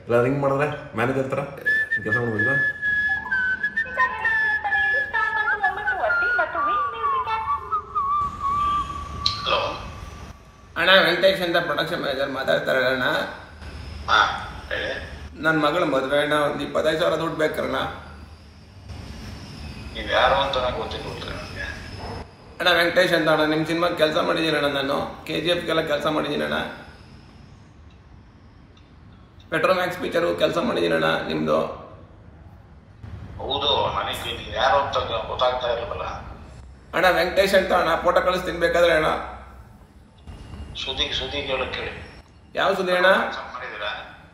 ಇಲ್ಲ ರಿಂಗ್ ಮಾಡಿದ್ರೆ ಮ್ಯಾನೇಜರ್ ಥರ ಕೆಲಸ ಮಾಡ್ಬೋದಾ ಹಲೋ ಅಣ್ಣ ವೆಂಕಟೇಶ್ ಅಂತ ಪ್ರೊಡಕ್ಷನ್ ಮ್ಯಾನೇಜರ್ ಮಾತಾಡ್ತಾರೆ ಅಣ್ಣ ಹಾಂ ಹೇಳಿ ನನ್ನ ಮಗಳ ಮದುವೆ ಅಣ್ಣ ಒಂದು ಇಪ್ಪತ್ತೈದು ಸಾವಿರ ದುಡ್ಡು ಬೇಕಣ್ಣ ನೀವು ಯಾರು ಅಂತ ನಂಗೆ ಗೊತ್ತಿಲ್ಲ ಗೊತ್ತಿಲ್ಲ ನನಗೆ ಅಣ್ಣ ವೆಂಕಟೇಶ್ ಅಂತ ಅಣ್ಣ ನಿಮ್ಮ ಸಿನಿಮಾಗೆ ಕೆಲಸ ಮಾಡಿದ್ದೀನಿ ಅಣ್ಣ ನಾನು ಕೆ ಜಿ ಎಫ್ಗೆಲ್ಲ ಕೆಲಸ ಮಾಡಿದ್ದೀನಿ ಅಣ್ಣ ಪೆಟ್ರೋಮ್ಯಾಕ್ಸ್ ಪಿಕ್ಚರು ಕೆಲಸ ಮಾಡಿದ್ದೀನಿ ಅಣ್ಣ ನಿಮ್ಮದು ಹೌದು ನನಗೆ ನೀವು ಯಾರು ಅಂತ ಗೊತ್ತಾಗ್ತಾ ಇಲ್ವಲ್ಲ ಅಣ್ಣ ವೆಂಕಟೇಶ್ ಅಂತ ಅಣ್ಣ ಫೋಟೋ ಕಳಿಸ್ತೀನಿ ಬೇಕಾದ್ರೆ ಅಣ್ಣ ಸುದ್ದಿಗೆ ಸುದ್ದಿ ಕೇಳಕ್ ಕೇಳಿ ಯಾವ ಸುದ್ದಿ ಅಣ್ಣ ಕೆಲಸ ಮಾಡಿದ್ದೀರಾ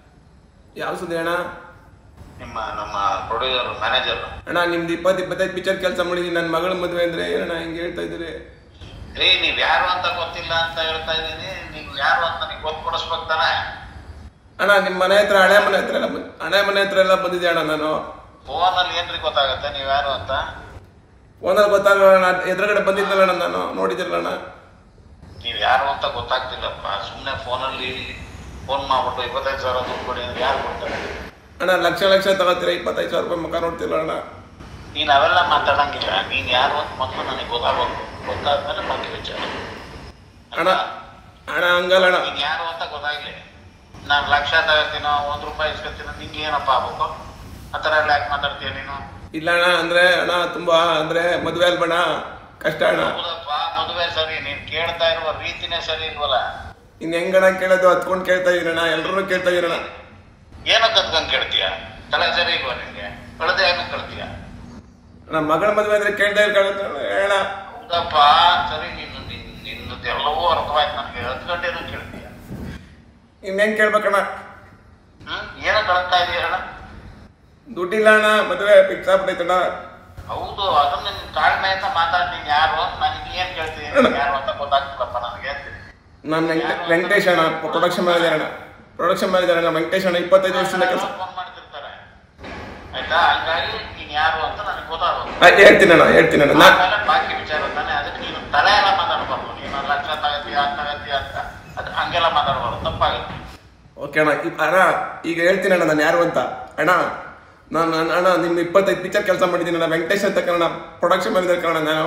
ಯಾವ ಸುದ್ದಿ ಅಣ್ಣ ನಿಮ್ಮ ನಮ್ಮ ಪ್ರೊಡ್ಯೂಸರ್ ಮ್ಯಾನೇಜರ್ ಅಣ್ಣ ನಿಮ್ದು ಇಪ್ಪತ್ತು ಇಪ್ಪತ್ತೈದು ಪಿಕ್ಚರ್ ಕೆಲಸ ಮಾಡಿದ್ದೀನಿ ನನ್ನ ಮಗಳ ಮದುವೆ ಅಂದರೆ ಏನಣ್ಣ ಹಿಂಗೆ ಹೇಳ್ತಾ ಇದ್ದೀರಿ ರೀ ನೀವು ಯಾರು ಅಂತ ಗೊತ್ತಿಲ್ಲ ಅಂತ ಹೇಳ್ತಾ ಇದ್ದೀನಿ ನೀವು ಯಾರು ಅಂತ ನೀವು ಗೊತ್ತು ಕೊಡಿಸ್ಬೇಕು ತಾನೆ ಅಣ್ಣ ನಿಮ್ಮ ಮನೆ ಹತ್ರ ಹಳೆ ಮನೆ ಹತ್ರ ಎಲ್ಲ ಬಂದ್- ಹಳೆ ಮನೆ ಹತ್ರ ಎಲ್ಲ ಬಂದಿದ್ದೆ ಅಣ್ಣ ನಾನು ಫೋನಲ್ಲಿ ಏನ್ರಿ ಗೊತ್ತಾಗತ್ತೆ ನೀವು ಯಾರು ಅಂತ ಫೋನಲ್ಲಿ ಗೊತ್ತಾಗಲ್ಲ ಅಣ್ಣ ಎದುರುಗಡೆ ಬಂದಿದ್ದಲ್ಲ ಅಣ್ಣ ನಾನು ನೋಡಿದ್ದಿಲ್ಲ ಅಣ್ಣ ನೀವು ಯಾರು ಅಂತ ಗೊತ್ತಾಗ್ತಿಲ್ಲಪ್ಪ ಸುಮ್ಮನೆ ಫೋನಲ್ಲಿ ಫೋನ್ ಮಾಡ್ಬಿಟ್ಟು ಇಪ್ಪತ್ತೈದು ಸಾವಿರ ದುಡ್ಡು ಕೊಡಿ ಅಂದ್ರೆ ಯಾರು ಕೊಡ್ತಾರೆ ಅಣ್ಣ ಲಕ್ಷ ಲಕ್ಷ ತಗೋತೀರ ಇಪ್ಪತ್ತೈದು ಸಾವಿರ ರೂಪಾಯಿ ಮುಖ ನೋಡ್ತಿಲ್ಲ ಅಣ್ಣ ನೀನು ಅವೆಲ್ಲ ಮಾತಾಡಂಗಿಲ್ಲ ನೀನು ಯಾರು ಅಂತ ಮೊದಲು ನನಗೆ ಗೊತ್ತಾಗಬೇಕು ಗೊತ್ತಾದ್ಮೇಲೆ ಬಾಕಿ ವಿಚಾರ ಅಣ್ಣ ಅಣ್ಣ ಹಂಗಲ್ಲ ಅಣ್ಣ ನೀನು ಯಾರು ಅಂತ ಗೊತ್ತಾಗ್ಲಿ ನಾನು ಲಕ್ಷ ತಗೋತೀನೋ ಒಂದು ರೂಪಾಯಿ ಇಸ್ಕೊತೀನೋ ನಿಂಗೆ ಏನಪ್ಪ ಆಗ್ಬೇಕು ಆ ಥರ ಎಲ್ಲ ಯಾಕೆ ಮಾತಾಡ್ತೀಯ ನೀನು ಇಲ್ಲ ಅಣ್ಣ ಅಂದ್ರೆ ಅಣ್ಣ ತುಂಬಾ ಅಂದ್ರೆ ಮದುವೆ ಅಲ್ಬಣ್ಣ ಕಷ್ಟ ಅಣ್ಣ ಹೌದಪ್ಪ ಮದುವೆ ಸರಿ ನೀನು ಕೇಳ್ತಾ ಇರುವ ರೀತಿನೇ ಸರಿ ಇಲ್ವಲ್ಲ ಇನ್ ಹೆಂಗಣ್ಣ ಕೇಳೋದು ಹತ್ಕೊಂಡು ಕೇಳ್ತಾ ಇದೀರಣ್ಣ ಎಲ್ರೂ ಕೇಳ್ತಾ ಇದೀರಣ್ಣ ಏನೋ ಕತ್ಕೊಂಡ್ ಕೇಳ್ತೀಯ ತಲೆ ಸರಿ ಇಲ್ವಾ ನಿನ್ಗೆ ಕಳೆದ ಯಾಕೆ ಕೇಳ್ತೀಯ ನಮ್ಮ ಮಗಳ ಮದುವೆ ಅಂದ್ರೆ ಕೇಳ್ತಾ ಇರ್ಕೊಳ್ಳ ಅಣ್ಣ ಹೌದಪ್ಪ ಸರಿ ನೀನು ನಿನ್ ನಿನ್ನದು ಎಲ್ಲವೂ ಅರ್ಥವಾಯ್ತು ನನಗೆ ಹತ್ತು ಗಂಟೆನೂ ಕೇಳ್ತೀಯ ಇನ್ ಹೆಂಗ್ ಕೇಳ್ಬೇಕಣ್ಣ ಹ್ಮ್ ಏನೋ ಕಳ್ತಾ ಇದೀಯ ಅಣ್ಣ ದುಡ್ಡಿಲ್ಲ ಅಣ್ಣ ಮದುವೆ ಫಿಕ್ಸ್ ಆಗ್ಬಿಟ್ಟೈತಣ್ಣ ಹೌದು ಅದನ್ನ ನಿನ್ ತಾಳ್ಮೆ ಅಂತ ಮಾತಾಡ್ ನೀನ್ ಯಾರು ನನಗೆ ಏನ್ ಕೇಳ್ತೀನಿ ನೀನ್ ಯಾರು ಅಂತ ಗೊತ್ತಾಗ್ತಿಲ್ಲಪ್ಪ ನನಗೆ ಅಂತೀನಿ ನಾನು ವೆಂಕಟೇಶ್ ಅಣ್ಣ ಪ್ರೊಡಕ್ಷನ್ ಮ್ಯಾನೇಜರ್ ಅಣ್ಣ ಪ್ರೊಡಕ್ಷನ್ ಮ್ಯಾನೇಜರ್ ಅಣ್ಣ ವೆಂಕಟೇಶ್ ಅಣ್ಣ ಇಪ್ಪತ್ತೈದು ವರ್ಷದಿಂದ ಕೆಲಸ ಫೋನ್ ಮಾಡ್ತಿರ್ತಾರೆ ಆಯ್ತಾ ಹಂಗಾಗಿ ನೀನ್ ಯಾರು ಅಂತ ನನಗೆ ಗೊತ್ತಾಗಬೇಕು ಹೇಳ್ತೀನಿ ಅಣ್ಣ ಹೇಳ್ತೀನಿ ಅಣ್ಣ ನಾ ಆಮೇಲೆ ಬಾಕಿ ವಿಚಾರ ತಾನೆ ಅದಕ್ಕೆ ನೀನು ತಲೆ ಎಲ್ಲ ಮಾತಾಡ್ಬಾರ್ದು ನೀನು ಲಕ್ಷ ತಗತ್ತೀಯ ಅದ್ ತಗತ್ತೀಯ ಅಂತ ಅದು ಹಂಗೆಲ್ಲ ಮಾತಾಡ್ಬಾರ್ದು ತಪ್ಪಾಗುತ್ತೆ ಓಕೆ ಅಣ್ಣ ಇಪ್- ಅಣ್ಣ ಈಗ ಹೇಳ್ತೀನಿ ಅಣ್ಣ ನಾನು ಯಾರು ಅಂತ ಅಣ್ಣ ನಾನು ನಾನು ಅಣ್ಣ ನಿಮ್ಮ ಇಪ್ಪತ್ತೈದು ಪಿಕ್ಚರ್ ಕೆಲಸ ಮಾಡಿದ್ದೀನಿ ಅಣ್ಣ ವೆಂಕಟೇಶ್ ಅಂತ ಕನ್ನಡ ಪ್ರೊಡಕ್ಷನ್ ಮ್ಯಾನೇಜರ್ ಕನ್ನಡ ನಾನು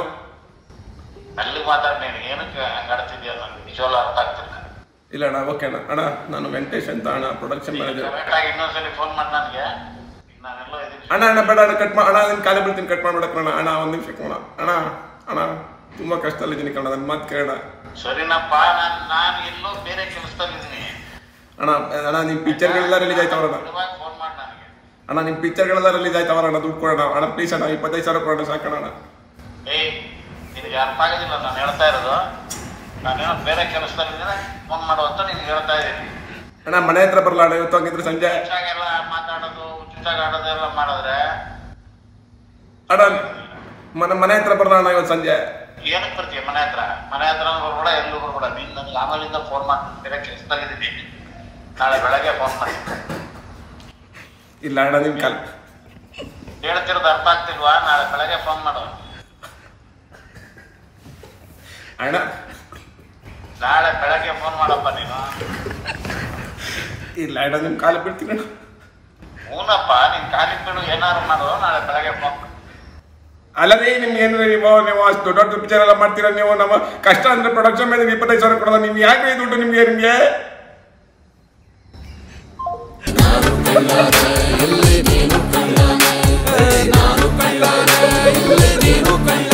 ಅಲ್ಲಿ ಮಾತಾಡ್ ನೀನು ಏನಕ್ಕೆ ಹಂಗಾಡ್ತಿದ್ಯಾ ನನಗೆ ನಿಜವಲ್ಲ ಅರ್ಥ ಆಗ್ತಿಲ್ಲ ಇಲ್ಲ ಅಣ್ಣ ಓಕೆ ಅಣ್ಣ ಅಣ್ಣ ನಾನು ವೆಂಕಟೇಶ್ ಅಂತ ಅಣ್ಣ ಪ್ರೊಡಕ್ಷನ್ ಮ್ಯಾನೇಜರ್ ಕರೆಕ್ಟಾಗಿ ಇನ್ನೊಂದ್ಸಲಿ ಫೋನ್ ಮಾಡಿ ನನಗೆ ನಾನೆಲ್ಲ ಇದೀನಿ ಅಣ್ಣ ಅಣ್ಣ ಬೇಡ ಅಣ್ಣ ಕಟ್ ಮಾ ಅಣ್ಣ ನಿನ್ನ ಕಾಲೇ ಬಿಡ್ತೀನಿ ಕಟ್ ಮಾಡ್ಬಿಡಕ್ಕೆ ಅಣ್ಣ ಅಣ್ಣ ಒಂದು ನಿಮಿಷ ಕಣ ಅಣ್ಣ ಅಣ್ಣ ತುಂಬ ಕಷ್ಟದಲ್ಲಿದ್ದೀನಿ ಕಣ ನನ್ನ ಮಾತು ಕೇಳೋಣ ಸರಿನಪ್ಪ ನಾನು ನಾನು ಎಲ್ಲೋ ಬೇರೆ ಕೆಲಸದಲ್ಲಿದ್ದೀನಿ ಅಣ್ಣ ಅಣ್ಣ ನಿಮ್ಮ ಪಿಕ್ಚರ್ಗಳೆಲ್ಲ ರಿಲೀಸ್ ಆಯ್ತವರಣ್ಣ ಫೋನ್ ಮಾಡಿ ನನಗೆ ಅಣ್ಣ ನಿಮ್ಮ ಪಿಕ್ಚರ್ಗಳೆಲ್ಲ ರಿಲೀಸ್ ಆಯ್ತವರಣ್ಣ ದುಡ್ಡು ಕೊಡೋಣ ಅಣ್ಣ ಪ್ಲೀಸ್ ಅಣ್ಣ ಇಪ್ಪತ್ತೈದು ಸಾವಿರ ಕೊಡೋಣ ಸಾಕಣ ಅಣ್ಣ ಏಯ್ ನಿನಗೆ ಅರ್ಥ ಆಗೋದಿಲ್ಲ ನಾನು ಹೇಳ್ತಾ ಇರೋದು ನಾನೇನೋ ಬೇರೆ ಕೆಲಸದಲ್ಲಿದ್ದೀನಿ ಫೋನ್ ಮಾಡು ಅಂತ ನಿನ್ಗೆ ಹೇಳ್ತಾ ಇದ್ದೀನಿ ಅಣ್ಣ ಮನೆ ಹತ್ರ ಬರಲ್ಲ ಅಣ್ಣ ಇವತ್ತು ಹಂಗಿದ್ರೆ ಸಂಜೆ ಹುಚ್ಚಾಗೆಲ್ಲ ಮಾತಾಡೋದು ಹುಚ್ಚಾಗ ಆಡೋದೆಲ್ಲ ಮಾಡಿದ್ರೆ ಅಣ್ಣ ಮನೆ ಮನೆ ಹತ್ರ ಬರಲ್ಲ ಅಣ್ಣ ಇವತ್ತು ಸಂಜೆ ಏನಕ್ಕೆ ಬರ್ತೀಯ ಮನೆ ಹತ್ರ ಮನೆ ಹತ್ರ ಬರ್ಬೇಡ ಎಲ್ಲೂ ಬರ್ಬೇಡ ನೀನು ನನಗೆ ಆಮೇಲಿಂದ ಫೋನ್ ಮಾಡಿ ಬೇರೆ ಕೆಲಸದಲ್ಲಿದ್ದೀನಿ ನಾಳೆ ಬೆಳಗ್ಗೆ ಫೋನ್ ಮಾಡಿ ಇಲ್ಲ ಅಣ್ಣ ನಿಮ್ಮ ಕಾಲ ಹೇಳ್ತಿರೋದು ಅರ್ಥ ಆಗ್ತಿಲ್ವಾ ನಾಳೆ ಬೆಳಗ್ಗೆ ಫೋನ್ ಮಾಡು ಅಣ್ಣ ನಾಳೆ ಬೆಳಗ್ಗೆ ಫೋನ್ ಮಾಡಪ್ಪ ನೀನು ಇಲ್ಲ ಅಣ್ಣ ನಿಮ್ಮ ಕಾಲ ಬಿಡ್ತೀನಿ ಅಣ್ಣ ಹೂನಪ್ಪ ನೀನ್ ಕಾಲಿಗೆ ಬಿಡು ಏನಾರು ಮಾಡು ನಾಳೆ ಬೆಳಗ್ಗೆ ಫೋನ್ ಅಲ್ಲದೇ ನಿಮ್ಗೆ ಏನು ನೀವು ನೀವು ಅಷ್ಟು ದೊಡ್ಡ ದೊಡ್ಡ ಪಿಕ್ಚರ್ ಎಲ್ಲ ಮಾಡ್ತೀರಾ ನೀವು ನಮ್ಮ ಕಷ್ಟ ಅಂದ್ರೆ ಪ್ರೊಡಕ್ಷನ್ ಮೇಲೆ ಇಪ್ಪತ್ತೈದು ಸಾವಿರ ಕೊಡೋದು ನಿಮ್ಗೆ ಯಾಕೆ ಈ ದುಡ್ಡು ನಿಮ್ಗೆ ನಿಮ್ಗೆ ಇಲ್ಲಿ ನೀನು ಕಳ್ಳನೆ ನಾನು ಕಳ್ಳನೆ ಇಲ್ಲಿ ನೀನು ಕಳ್ಳನೆ